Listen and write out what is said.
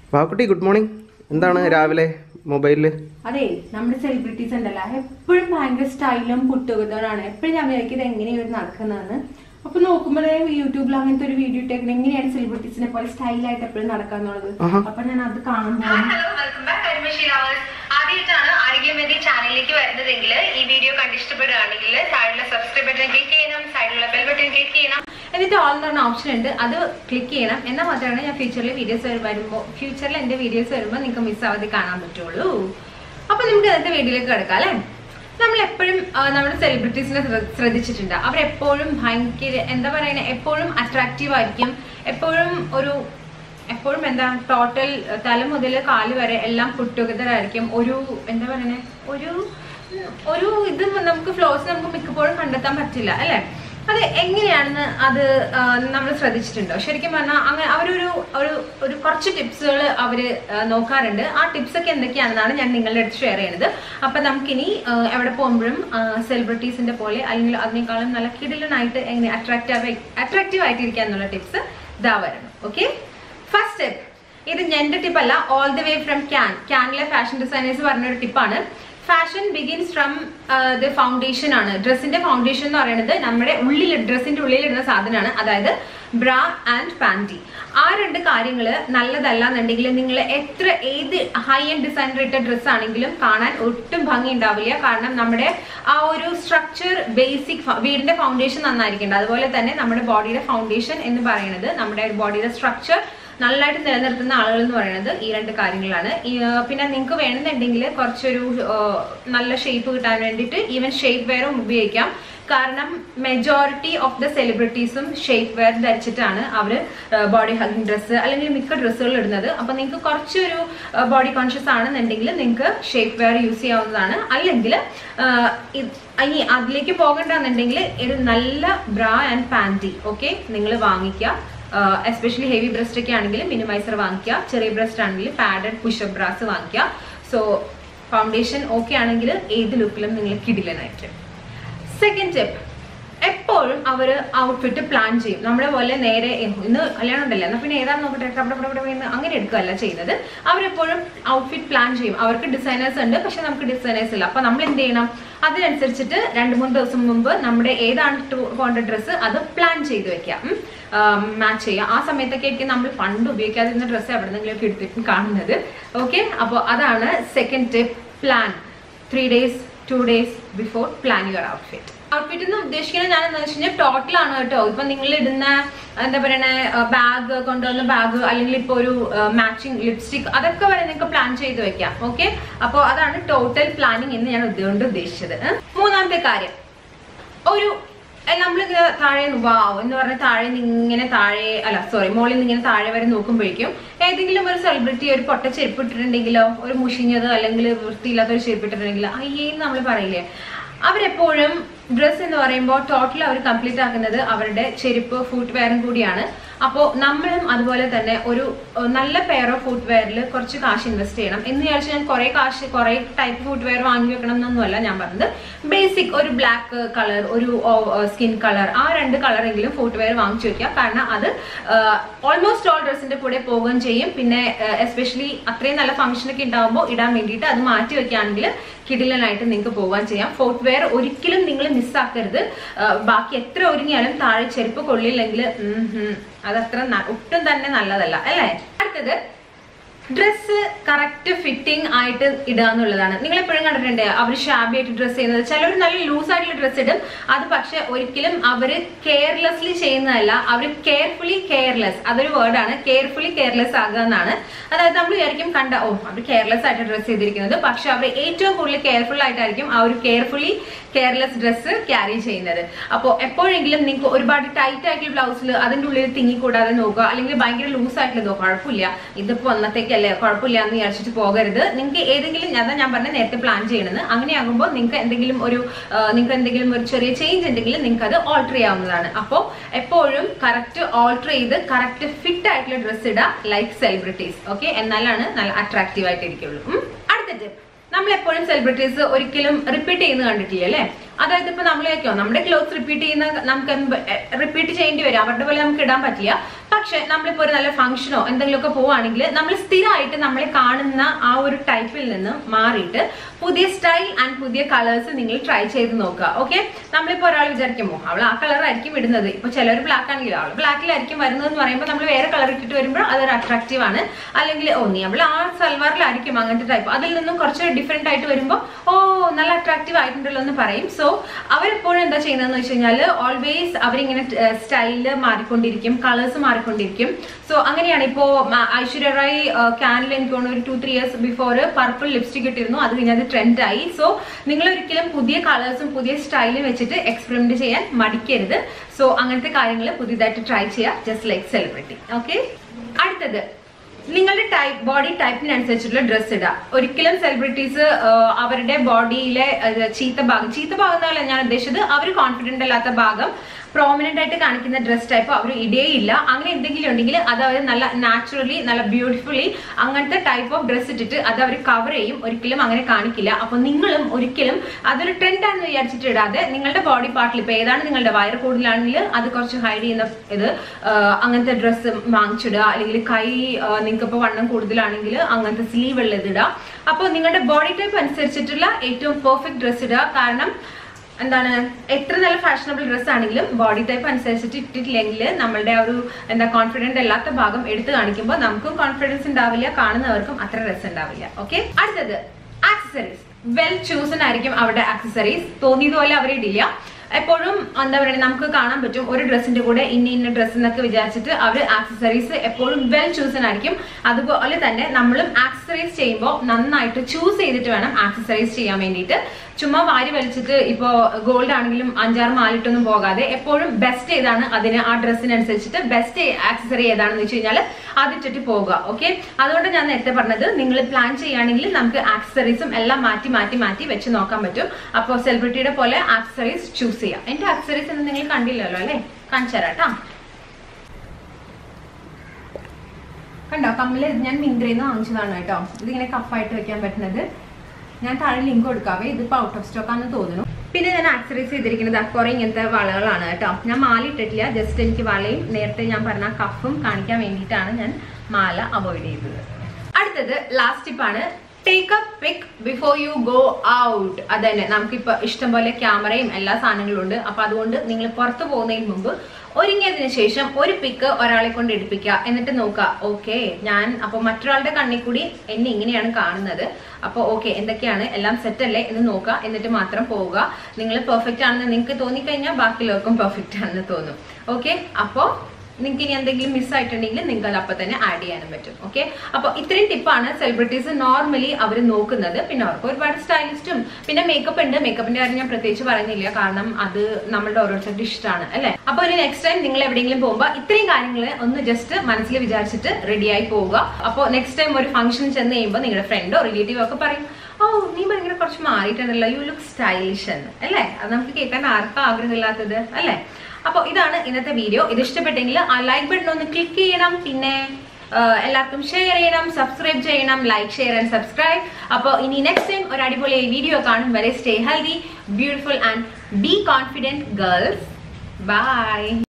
വാക്കുട്ടി good morning എന്താണ് രാവിലെ മൊബൈലിൽ അതെ നമ്മുടെ സെലിബ്രിറ്റീസ് ഉണ്ടല്ലോ എപ്പോഴും ഭയങ്കര സ്റ്റൈലും പുട്ടുകത്തോടാണ് എപ്പോഴും ഞാൻ വിചാരിക്കും ഇത് എങ്ങനെയാണ് ഇവർ നടക്കുന്നതെന്ന് അപ്പൊ നോക്കുമ്പോഴേ യൂട്യൂബിൽ അങ്ങനത്തെ ഒരു വീഡിയോ ഇട്ടേക്കുന്നത് എങ്ങനെയാണ് സെലിബ്രിറ്റീസിനെ പോലെ സ്റ്റൈലായിട്ട് എപ്പോഴും നടക്കാന്നുള്ളത് ആഹാ. അപ്പൊ ഞാൻ അത് കാണുമ്പോൾ hello welcome back Karimashi lovers ആദ്യമായിട്ടാണ് ആരോഗ്യമേദി ചാനലിലേക്ക് വരുന്നതെങ്കിൽ ഈ വീഡിയോ കണ്ടിഷ്ടപ്പെടുകയാണെങ്കിൽ സൈഡിലെ സബ്സ്ക്രൈബ് ബട്ടൺ ക്ലിക്ക് ചെയ്യണം സൈഡിലുള്ള ബെൽ ബട്ടൺ ക്ലിക്ക് ചെയ്യണം എന്നിട്ട് ഓൾ എന്ന് പറഞ്ഞ ഓപ്ഷൻ ഉണ്ട് അത് ക്ലിക്ക് ചെയ്യണം എന്നാൽ മാത്രമാണ് ഞാൻ ഫ്യൂച്ചറിൽ വീഡിയോസ് വരുമ്പോൾ ഫ്യൂച്ചറിൽ എൻ്റെ വീഡിയോസ് വരുമ്പോൾ നിങ്ങൾക്ക് മിസ് ആവാതെ കാണാൻ പറ്റുള്ളൂ അപ്പൊ നമുക്ക് ഇന്നത്തെ വീഡിയോയിലേക്ക് കിടക്കാം അല്ലേ നമ്മൾ എപ്പോഴും നമ്മുടെ സെലിബ്രിറ്റീസിനെ ശ്രദ്ധിച്ചിട്ടുണ്ട് അവരെപ്പോഴും ഭയങ്കര എന്താ പറയുന്നത് എപ്പോഴും അട്രാക്റ്റീവ് ആയിരിക്കും എപ്പോഴും ഒരു എപ്പോഴും എന്താ ടോട്ടൽ തല മുതൽ കാല് വരെ എല്ലാം പുട്ടുകതരായിരിക്കും ഒരു എന്താ പറയുന്നത് ഒരു ഒരു ഇത് നമുക്ക് ഫ്ലോസ് നമുക്ക് മിക്കപ്പോഴും കണ്ടെത്താൻ പറ്റില്ല അല്ലേ അത് എങ്ങനെയാണെന്ന് അത് നമ്മൾ ശ്രദ്ധിച്ചിട്ടുണ്ടോ ശരിക്കും പറഞ്ഞാൽ അങ്ങനെ അവരൊരു ഒരു ഒരു കുറച്ച് ടിപ്സുകൾ അവർ നോക്കാറുണ്ട് ആ ടിപ്സ് ഒക്കെ എന്തൊക്കെയാണെന്നാണ് ഞാൻ നിങ്ങളുടെ അടുത്ത് ഷെയർ ചെയ്യുന്നത് അപ്പം നമുക്കിനി ആ, എവിടെ പോകുമ്പോഴും സെലിബ്രിറ്റീസിന്റെ പോലെ അല്ലെങ്കിൽ അതിനേക്കാളും നല്ല കിടിലനായിട്ട് എങ്ങനെ അട്രാക്റ്റീവ് അട്രാക്റ്റീവ് ആയിട്ടിരിക്കുക എന്നുള്ള ടിപ്സ് ഇതാ വരണം ഓക്കെ ഫസ്റ്റ് സ്റ്റെപ്പ് ഇത് എന്റെ ടിപ്പ് അല്ല all the way from Cannes ക്യാനിലെ ഫാഷൻ ഡിസൈനേഴ്സ് പറഞ്ഞൊരു ടിപ്പാണ് fashion begins from the foundation ആണ് ഡ്രസ്സിന്റെ ഫൗണ്ടേഷൻ എന്ന് പറയുന്നത് നമ്മുടെ ഉള്ളിൽ ഡ്രസ്സിന്റെ ഉള്ളിൽ ഇടുന്ന സാധനമാണ് അതായത് ബ്രാ ആൻഡ് പാൻറ്റി ആ രണ്ട് കാര്യങ്ങൾ നല്ലതല്ല എന്നുണ്ടെങ്കിൽ നിങ്ങൾ എത്ര ഏത് ഹൈ എൻഡ് ഡിസൈനർ ഇട്ട ഡ്രസ്സ് ആണെങ്കിലും കാണാൻ ഒട്ടും ഭംഗി ഉണ്ടാവില്ല കാരണം നമ്മുടെ ആ ഒരു സ്ട്രക്ചർ ബേസിക് വീടിന്റെ ഫൗണ്ടേഷൻ നന്നായിരിക്കേണ്ട അതുപോലെ തന്നെ നമ്മുടെ ബോഡിയുടെ ഫൗണ്ടേഷൻ എന്ന് പറയുന്നത് നമ്മുടെ ബോഡിയുടെ സ്ട്രക്ചർ നല്ലതായിട്ട് നിലനിർത്തുന്ന ആളുകൾ എന്ന് പറയുന്നത് ഈ രണ്ട് കാര്യങ്ങളാണ് ഈ, ആ, പിന്നെ നിങ്ങൾക്ക് വേണമെന്നുണ്ടെങ്കിൽ കുറച്ചൊരു ആ, നല്ല ഷേപ്പ് കിട്ടാൻ വേണ്ടിയിട്ട് ഈവൻ ഷേപ്പ് വെയറും ഉപയോഗിക്കാം കാരണം മെജോറിറ്റി ഓഫ് ദ സെലിബ്രിറ്റീസും ഷേപ്പ് വെയർ ധരിച്ചിട്ടാണ് അവർ ബോഡി ഹഗിങ് ഡ്രസ്സ് അല്ലെങ്കിൽ മിക്ക ഡ്രസ്സുകൾ ഇടുന്നത് അപ്പൊ നിങ്ങൾക്ക് കുറച്ചൊരു ബോഡി കോൺഷ്യസ് ആണെന്നുണ്ടെങ്കിൽ നിങ്ങൾക്ക് ഷേപ്പ് വെയർ യൂസ് ചെയ്യാവുന്നതാണ് അല്ലെങ്കിൽ ഇനി അതിലേക്ക് പോകണ്ടെന്നുണ്ടെങ്കിൽ ഒരു നല്ല ബ്രാ ആൻഡ് പാൻറ്റി ഓക്കെ നിങ്ങൾ വാങ്ങിക്കുക എസ്പെഷ്യലി ഹെവി ബ്രസ്റ്റ് ഒക്കെ ആണെങ്കിൽ മിനിമൈസർ വാങ്ങിക്കുക ചെറിയ ബ്രസ്റ്റ് ആണെങ്കിൽ പാഡഡ് പുഷപ്പ് ബ്രാസ് വാങ്ങിക്കുക സോ ഫൗണ്ടേഷൻ ഓക്കെ ആണെങ്കിൽ ഏത് ലുക്കിലും നിങ്ങൾ കിടിലനായിരിക്കും സെക്കൻഡ് ടിപ്പ് എപ്പോഴും അവർ ഔട്ട്ഫിറ്റ് പ്ലാൻ ചെയ്യും നമ്മളെ പോലെ നേരെ "ഏ, ഇന്ന് കല്യാണം ഉണ്ടല്ലോ എന്നാൽ പിന്നെ ഏതാണെന്ന് നോക്കട്ടെ അവിടെ അവിടെ അവിടെ എന്ന് അങ്ങനെ എടുക്കുകയല്ല ചെയ്യുന്നത് അവരെപ്പോഴും ഔട്ട്ഫിറ്റ് പ്ലാൻ ചെയ്യും അവർക്ക് ഡിസൈനേഴ്സ് ഉണ്ട് പക്ഷെ നമുക്ക് ഡിസൈനേഴ്സ് ഇല്ല അപ്പൊ നമ്മൾ എന്ത് ചെയ്യണം അതിനനുസരിച്ചിട്ട് രണ്ട് മൂന്ന് ദിവസം മുമ്പ് നമ്മുടെ ഏതാണ് ഇട്ട് പോകേണ്ട ഡ്രസ്സ് അത് പ്ലാൻ ചെയ്ത് വെക്കാം മാച്ച് ചെയ്യുക ആ സമയത്തൊക്കെ ആയിരിക്കും നമ്മൾ പണ്ട് ഉപയോഗിക്കാതിരുന്ന ഡ്രസ്സ് എവിടെ നിന്നെങ്കിലും എടുത്തിട്ട് കാണുന്നത് ഓക്കെ അപ്പോൾ അതാണ് second tip plan three days two days before plan your outfit outfit എന്ന് ഉദ്ദേശിക്കുന്നത് ഞാൻ എന്താ വെച്ച് കഴിഞ്ഞാൽ ടോട്ടൽ ആണ് കേട്ടോ ഇപ്പൊ നിങ്ങൾ ഇടുന്ന എന്താ പറയണ ബാഗ് കൊണ്ടുവന്ന ബാഗ് അല്ലെങ്കിൽ ഇപ്പൊ ഒരു മാച്ചിങ് ലിപ്സ്റ്റിക് അതൊക്കെ വരെ നിങ്ങൾക്ക് പ്ലാൻ ചെയ്ത് വെക്കാം ഓക്കെ അപ്പോൾ അതാണ് ടോട്ടൽ പ്ലാനിങ് എന്ന് ഞാൻ അതുകൊണ്ട് ഉദ്ദേശിച്ചത് ഏ? മൂന്നാമത്തെ കാര്യം ഒരു നമ്മളിങ്ങനെ താഴെ വാവ് എന്ന് പറഞ്ഞ താഴെ നിന്ന് ഇങ്ങനെ താഴെ അല്ല സോറി മോളിൽ നിന്ന് ഇങ്ങനെ താഴെ വരെ നോക്കുമ്പോഴേക്കും ഏതെങ്കിലും ഒരു സെലിബ്രിറ്റി ഒരു പൊട്ട ചെരുപ്പ് ഇട്ടിട്ടുണ്ടെങ്കിലോ ഒരു മുഷിഞ്ഞത് അല്ലെങ്കിൽ വൃത്തിയില്ലാത്ത ഒരു ചെരുപ്പ് ഇട്ടിട്ടുണ്ടെങ്കിലോ അയ്യേന്ന് നമ്മൾ പറയില്ലേ അവരെപ്പോഴും ഡ്രസ്സ് എന്ന് പറയുമ്പോൾ ടോട്ടൽ അവർ കംപ്ലീറ്റ് ആക്കുന്നത് അവരുടെ ചെരുപ്പ് ഫുട് വെയറും കൂടിയാണ് അപ്പോൾ നമ്മളും അതുപോലെ തന്നെ ഒരു ഏഹ്, നല്ല പെയർ ഓഫ് ഫുട് വെയറിൽ കുറച്ച് കാശ് ഇൻവെസ്റ്റ് ചെയ്യണം എന്ന് വിചാരിച്ച് ഞാൻ കുറെ കാശ് കുറെ ടൈപ്പ് ഫുട് വെയർ വാങ്ങി വെക്കണം എന്നൊന്നുമല്ല ഞാൻ പറഞ്ഞത് ബേസിക് ഒരു ബ്ലാക്ക് കളർ ഒരു സ്കിൻ കളർ ആ രണ്ട് കളറെങ്കിലും ഫുട് വെയർ വാങ്ങിച്ചു വെക്കുക കാരണം അത് ഓൾമോസ്റ്റ് ഓൾ ഡ്രസ്സിന്റെ കൂടെ പോവുകയും ചെയ്യും പിന്നെ എസ്പെഷ്യലി അത്രയും നല്ല ഫംഗ്ഷൻ ഒക്കെ ഉണ്ടാകുമ്പോൾ ഇടാൻ വേണ്ടിയിട്ട് അത് മാറ്റി വെക്കുകയാണെങ്കിൽ കിടിലനായിട്ട് നിങ്ങൾക്ക് പോകാൻ ചെയ്യാം ഫോർട്ട് വെയർ ഒരിക്കലും നിങ്ങൾ മിസ്സാക്കരുത് ബാക്കി എത്ര ഒരുങ്ങിയാലും താഴെ ചെരുപ്പ് കൊള്ളില്ലെങ്കിൽ ഉം ഹും, അതത്ര ന- ഒട്ടും തന്നെ നല്ലതല്ല അല്ലേ അടുത്തത് ഡ്രസ്സ് കറക്റ്റ് ഫിറ്റിംഗ് ആയിട്ട് ഇടുക എന്നുള്ളതാണ് നിങ്ങൾ എപ്പോഴും കണ്ടിട്ടുണ്ട് അവർ ഷാബി ആയിട്ട് ഡ്രസ്സ് ചെയ്യുന്നത് ചിലർ നല്ല ലൂസ് ആയിട്ടുള്ള ഡ്രസ്സ് ഇടും അത് പക്ഷെ ഒരിക്കലും അവർ കെയർലെസ്ലി ചെയ്യുന്നതല്ല അവർ കെയർഫുള്ളി കെയർലെസ് അതൊരു വേർഡാണ് കെയർഫുള്ളി കെയർലെസ് ആകുക എന്നാണ് അതായത് നമ്മൾ വിചാരിക്കും കണ്ട ഓ അവർ കെയർലെസ് ആയിട്ട് ഡ്രസ്സ് ചെയ്തിരിക്കുന്നത് പക്ഷെ അവർ ഏറ്റവും കൂടുതൽ കെയർഫുൾ ആയിട്ടായിരിക്കും ആ ഒരു കെയർഫുള്ളി കെയർലെസ് ഡ്രസ്സ് ക്യാരി ചെയ്യുന്നത് അപ്പോൾ എപ്പോഴെങ്കിലും നിങ്ങൾക്ക് ഒരുപാട് ടൈറ്റ് ആയിട്ടുള്ള ബ്ലൗസിൽ അതിൻ്റെ ഉള്ളിൽ തിങ്ങിക്കൂടാതെ നോക്കുക അല്ലെങ്കിൽ ഭയങ്കര ലൂസ് ആയിട്ടുള്ളതോ കുഴപ്പമില്ല ഇതിപ്പോൾ ഒന്നത്തേക്കല്ലേ കുഴപ്പമില്ല എന്ന് വിചാരിച്ചിട്ട് പോകരുത് നിങ്ങൾക്ക് ഏതെങ്കിലും അതാ ഞാൻ പറഞ്ഞ നേരത്തെ പ്ലാൻ ചെയ്യണമെന്ന് അങ്ങനെയാകുമ്പോൾ നിങ്ങൾക്ക് എന്തെങ്കിലും ഒരു നിങ്ങൾക്ക് എന്തെങ്കിലും ഒരു ചെറിയ ചേഞ്ച് ഉണ്ടെങ്കിൽ നിങ്ങൾക്ക് അത് ഓൾട്ടർ ചെയ്യാവുന്നതാണ് അപ്പോൾ എപ്പോഴും കറക്റ്റ് ഓൾട്ടർ ചെയ്ത് കറക്റ്റ് ഫിറ്റ് ആയിട്ടുള്ള ഡ്രസ്സ് ഇടുക ലൈക്ക് സെലിബ്രിറ്റീസ് ഓക്കെ എന്നാലാണ് നല്ല അട്രാക്റ്റീവ് ആയിട്ട് ഇരിക്കുള്ളൂ ഉം. അടുത്ത ടിപ്പ് നമ്മൾ എപ്പോഴും സെലിബ്രിറ്റീസ് ഒരിക്കലും റിപ്പീറ്റ് ചെയ്യുന്നത് കണ്ടിട്ടില്ല അല്ലേ അതായത് ഇപ്പൊ നമ്മൾ വെക്കോ നമ്മുടെ ക്ലോത്ത് റിപ്പീറ്റ് ചെയ്യുന്ന നമുക്ക് റിപ്പീറ്റ് ചെയ്യേണ്ടി വരും അവരുടെ പോലെ നമുക്ക് ഇടാൻ പറ്റില്ല പക്ഷെ നമ്മളിപ്പോ ഒരു നല്ല ഫംഗ്ഷനോ എന്തെങ്കിലുമൊക്കെ പോവാണെങ്കിൽ നമ്മൾ സ്ഥിരമായിട്ട് നമ്മളെ കാണുന്ന ആ ഒരു ടൈപ്പിൽ നിന്ന് മാറിയിട്ട് പുതിയ സ്റ്റൈൽ ആൻഡ് പുതിയ കളേഴ്സ് നിങ്ങൾ ട്രൈ ചെയ്ത് നോക്കുക ഓക്കെ നമ്മളിപ്പോ ഒരാൾ വിചാരിക്കുമോ അവൾ ആ കളർ ആയിരിക്കും ഇടുന്നത് ഇപ്പൊ ചിലർ ബ്ലാക്ക് ആണെങ്കിലും അവൾ ബ്ലാക്കിലായിരിക്കും വരുന്നത് എന്ന് പറയുമ്പോൾ നമ്മൾ വേറെ കളർ ഇട്ടിട്ട് വരുമ്പോൾ അതൊരു അട്രാക്റ്റീവ് ആണ് അല്ലെങ്കിൽ ഓ നീ അവൾ ആ സൽവാറിലായിരിക്കും അങ്ങനത്തെ ടൈപ്പ് അതിൽ നിന്നും കുറച്ച് ഡിഫറെന്റ് ആയിട്ട് വരുമ്പോൾ ഓ നല്ല അട്രാക്റ്റീവ് ആയിട്ടുണ്ടല്ലോ എന്ന് പറയും സോ അവരെപ്പോഴും എന്താ ചെയ്യുന്നതെന്ന് വെച്ച് കഴിഞ്ഞാൽ ഓൾവേസ് അവരിങ്ങനെ സ്റ്റൈല് മാറിക്കൊണ്ടിരിക്കും കളേഴ്സ് മാറിക്കൊണ്ടിരിക്കും സോ അങ്ങനെയാണ് ഇപ്പോ മ- ഐശ്വര്യ റായ് ക്യാനിൽ എനിക്ക് തോന്നുന്നു ഒരു two three years before purple lipstick ഇട്ടിരുന്നു അത് കഴിഞ്ഞ് അത് ട്രെൻഡ് ആയി സോ നിങ്ങൾ ഒരിക്കലും പുതിയ കളേഴ്സും പുതിയ സ്റ്റൈലും വെച്ചിട്ട് എക്സ്പെരിമെന്റ് ചെയ്യാൻ മടിക്കരുത് സോ അങ്ങനത്തെ കാര്യങ്ങൾ പുതിയതായിട്ട് ട്രൈ ചെയ്യുക ജസ്റ്റ് ലൈക്ക് സെലിബ്രിറ്റി ഓക്കെ അടുത്തത് നിങ്ങളുടെ ടൈപ്പ് ബോഡി ടൈപ്പിനനുസരിച്ചുള്ള ഡ്രസ്സ് ഇടുക ഒരിക്കലും സെലിബ്രിറ്റീസ് അവരുടെ ബോഡിയിലെ അത് ചീത്ത ഭാഗം ചീത്ത ഭാഗം എന്നല്ല ഞാൻ ഉദ്ദേശിച്ചത് അവർ കോൺഫിഡന്റ് അല്ലാത്ത ഭാഗം പ്രോമിനന്റ് ആയിട്ട് കാണിക്കുന്ന ഡ്രസ് ടൈപ്പ് അവർ ഇടേയില്ല അങ്ങനെ എന്തെങ്കിലും ഉണ്ടെങ്കിൽ അത് അവർ നല്ല നാച്ചുറലി നല്ല ബ്യൂട്ടിഫുള്ളി അങ്ങനത്തെ ടൈപ്പ് ഓഫ് ഡ്രസ് ഇട്ടിട്ട് അത് അവർ കവർ ചെയ്യും ഒരിക്കലും അങ്ങനെ കാണിക്കില്ല അപ്പൊ നിങ്ങളും ഒരിക്കലും അതൊരു ട്രെൻഡ് ആണെന്ന് വിചാരിച്ചിട്ട് ഇടാതെ നിങ്ങളുടെ ബോഡി പാർട്ടിൽ ഇപ്പൊ ഏതാണ് നിങ്ങളുടെ വയർ കൂടുതലാണെങ്കിൽ അത് കുറച്ച് ഹൈഡ് ചെയ്യുന്ന ഇത് ആ, അങ്ങനത്തെ ഡ്രസ്സ് വാങ്ങിച്ചിടുക അല്ലെങ്കിൽ കൈ നിങ്ങൾക്ക് ഇപ്പോൾ വണ്ണം കൂടുതലാണെങ്കിൽ അങ്ങനത്തെ സ്ലീവ് ഉള്ളത് ഇടുക അപ്പോൾ നിങ്ങളുടെ ബോഡി ടൈപ്പ് അനുസരിച്ചിട്ടുള്ള ഏറ്റവും പെർഫെക്റ്റ് ഡ്രസ്സ് ഇടുക കാരണം എന്താണ് എത്ര നല്ല ഫാഷനബിൾ ഡ്രസ്സ് ആണെങ്കിലും ബോഡി ടൈപ്പ് അനുസരിച്ചിട്ട് ഇട്ടിട്ടില്ലെങ്കിൽ നമ്മളുടെ ആ ഒരു എന്താ കോൺഫിഡന്റ് അല്ലാത്ത ഭാഗം എടുത്തു കാണിക്കുമ്പോൾ നമുക്കും കോൺഫിഡൻസ് ഉണ്ടാവില്ല കാണുന്നവർക്കും അത്ര രസം ഉണ്ടാവില്ല ഓക്കെ അടുത്തത് ആക്സസറീസ് വെൽ ചൂസൺ ആയിരിക്കും അവരുടെ ആക്സസറീസ് തോന്നിയതുപോലെ അവരിടില്ല എപ്പോഴും എന്താ പറയുക നമുക്ക് കാണാൻ പറ്റും ഒരു ഡ്രസ്സിന്റെ കൂടെ ഇന്ന ഇന്ന ഡ്രസ്സ് എന്നൊക്കെ വിചാരിച്ചിട്ട് അവർ ആക്സസറീസ് എപ്പോഴും വെൽ ചൂസൺ ആയിരിക്കും അതുപോലെ തന്നെ നമ്മളും ആക്സസറീസ് ചെയ്യുമ്പോൾ നന്നായിട്ട് ചൂസ് ചെയ്തിട്ട് വേണം ആക്സസറീസ് ചെയ്യാൻ വേണ്ടിയിട്ട് ചുമ്മാ വാരി വലിച്ചിട്ട് ഇപ്പോൾ ഗോൾഡ് ആണെങ്കിലും അഞ്ചാറ് മാലിട്ടൊന്നും പോകാതെ എപ്പോഴും ബെസ്റ്റ് ഏതാണ് അതിന് ആ ഡ്രസ്സിനനുസരിച്ചിട്ട് ബെസ്റ്റ് ആക്സസറി ഏതാണെന്ന് വെച്ച് കഴിഞ്ഞാൽ അതിട്ടിട്ട് പോവുക ഓക്കെ അതുകൊണ്ട് ഞാൻ നേരത്തെ പറഞ്ഞത് നിങ്ങൾ പ്ലാൻ ചെയ്യുകയാണെങ്കിൽ നമുക്ക് ആക്സസറീസും എല്ലാം മാറ്റി മാറ്റി മാറ്റി വെച്ച് നോക്കാൻ പറ്റും അപ്പോൾ സെലിബ്രിറ്റിയുടെ പോലെ ആക്സസറീസ് ചൂസ് ചെയ്യാം എന്റെ ആക്സസറീസ് ഒന്നും നിങ്ങൾ കണ്ടില്ലല്ലോ അല്ലേ കാണിച്ചു തരാം കേട്ടോ കണ്ടോ കമ്മില് ഞാൻ മിന്ത്രയിൽ നിന്ന് വാങ്ങിച്ചതാണ് കേട്ടോ ഇതിങ്ങനെ കഫായിട്ട് വെക്കാൻ പറ്റുന്നത് ഞാൻ താഴെ ലിങ്ക് കൊടുക്കാവേ ഇതിപ്പോ ഔട്ട് ഓഫ് സ്റ്റോക്ക് ആണെന്ന് തോന്നുന്നു പിന്നെ ഞാൻ ആക്സറൈസ് ചെയ്തിരിക്കുന്നത് കുറെ ഇങ്ങനത്തെ വളകളാണ് കേട്ടോ ഞാൻ മാല ഇട്ടിട്ടില്ല ജസ്റ്റ് എനിക്ക് വളയും നേരത്തെ ഞാൻ പറഞ്ഞ കഫും കാണിക്കാൻ വേണ്ടിയിട്ടാണ് ഞാൻ മാല അവോയ്ഡ് ചെയ്തത് അടുത്തത് ലാസ്റ്റ് ടിപ്പാണ് take a pic before you go out അതന്നെ നമുക്കിപ്പോ ഇഷ്ടം പോലെ ക്യാമറയും എല്ലാ സാധനങ്ങളും ഉണ്ട് അപ്പൊ അതുകൊണ്ട് നിങ്ങൾ പുറത്തു പോകുന്നതിന് മുമ്പ് ഒരുങ്ങിയതിന് ശേഷം ഒരു പിക്ക് ഒരാളെ കൊണ്ട് എടുപ്പിക്കുക എന്നിട്ട് നോക്കുക ഓക്കെ ഞാൻ അപ്പോൾ മറ്റൊരാളുടെ കണ്ണിൽ കൂടി എന്നെ ഇങ്ങനെയാണ് കാണുന്നത് അപ്പോൾ ഓക്കെ എന്തൊക്കെയാണ് എല്ലാം സെറ്റ് അല്ലേ എന്ന് നോക്കുക എന്നിട്ട് മാത്രം പോവുക നിങ്ങൾ പെർഫെക്റ്റ് ആണെന്ന് നിങ്ങൾക്ക് തോന്നിക്കഴിഞ്ഞാൽ ബാക്കിയുള്ളവർക്കും പെർഫെക്റ്റ് ആണെന്ന് തോന്നും ഓക്കെ അപ്പോൾ നിങ്ങൾക്ക് ഇനി എന്തെങ്കിലും മിസ് ആയിട്ടുണ്ടെങ്കിൽ നിങ്ങൾക്ക് അത് അപ്പൊ തന്നെ ആഡ് ചെയ്യാനും പറ്റും ഓക്കെ അപ്പോൾ ഇത്രയും ടിപ്പാണ് സെലിബ്രിറ്റീസ് നോർമലി അവർ നോക്കുന്നത് പിന്നെ അവർക്ക് ഒരുപാട് സ്റ്റൈലിസ്റ്റും പിന്നെ മേക്കപ്പ് ഉണ്ട് മേക്കപ്പിന്റെ കാര്യം ഞാൻ പ്രത്യേകിച്ച് പറയുന്നില്ല കാരണം അത് നമ്മളുടെ ഓരോരുത്തരുടെ ഇഷ്ടമാണ് അല്ലെ അപ്പൊ ഇനി നെക്സ്റ്റ് ടൈം നിങ്ങൾ എവിടെയെങ്കിലും പോകുമ്പോൾ ഇത്രയും കാര്യങ്ങൾ ഒന്ന് ജസ്റ്റ് മനസ്സിൽ വിചാരിച്ചിട്ട് റെഡിയായി പോവുക അപ്പോൾ നെക്സ്റ്റ് ടൈം ഒരു ഫംഗ്ഷൻ ചെന്ന് കഴിയുമ്പോൾ നിങ്ങളുടെ ഫ്രണ്ടോ റിലേറ്റീവോ ഒക്കെ പറയും ഓ നീ ഭയങ്കര കുറച്ച് മാറിയിട്ടുണ്ടല്ലോ യു ലുക്ക് സ്റ്റൈലിഷ് എന്ന് അല്ലേ അത് നമുക്ക് കേൾക്കാൻ ആർക്കും ആഗ്രഹമില്ലാത്തത് അല്ലേ അപ്പോൾ ഇതാണ് ഇന്നത്തെ വീഡിയോ ഇത് ഇഷ്ടപ്പെട്ടെങ്കിൽ ആ ലൈക്ക് ബട്ടൺ ഒന്ന് ക്ലിക്ക് ചെയ്യണം പിന്നെ ആ, എല്ലാവർക്കും ഷെയർ ചെയ്യണം സബ്സ്ക്രൈബ് ചെയ്യണം ലൈക്ക് ഷെയർ ആൻഡ് സബ്സ്ക്രൈബ് അപ്പോൾ ഇനി നെക്സ്റ്റ് ടൈം ഒരു അടിപൊളി വീഡിയോ കാണും വരെ stay healthy beautiful and be confident girls by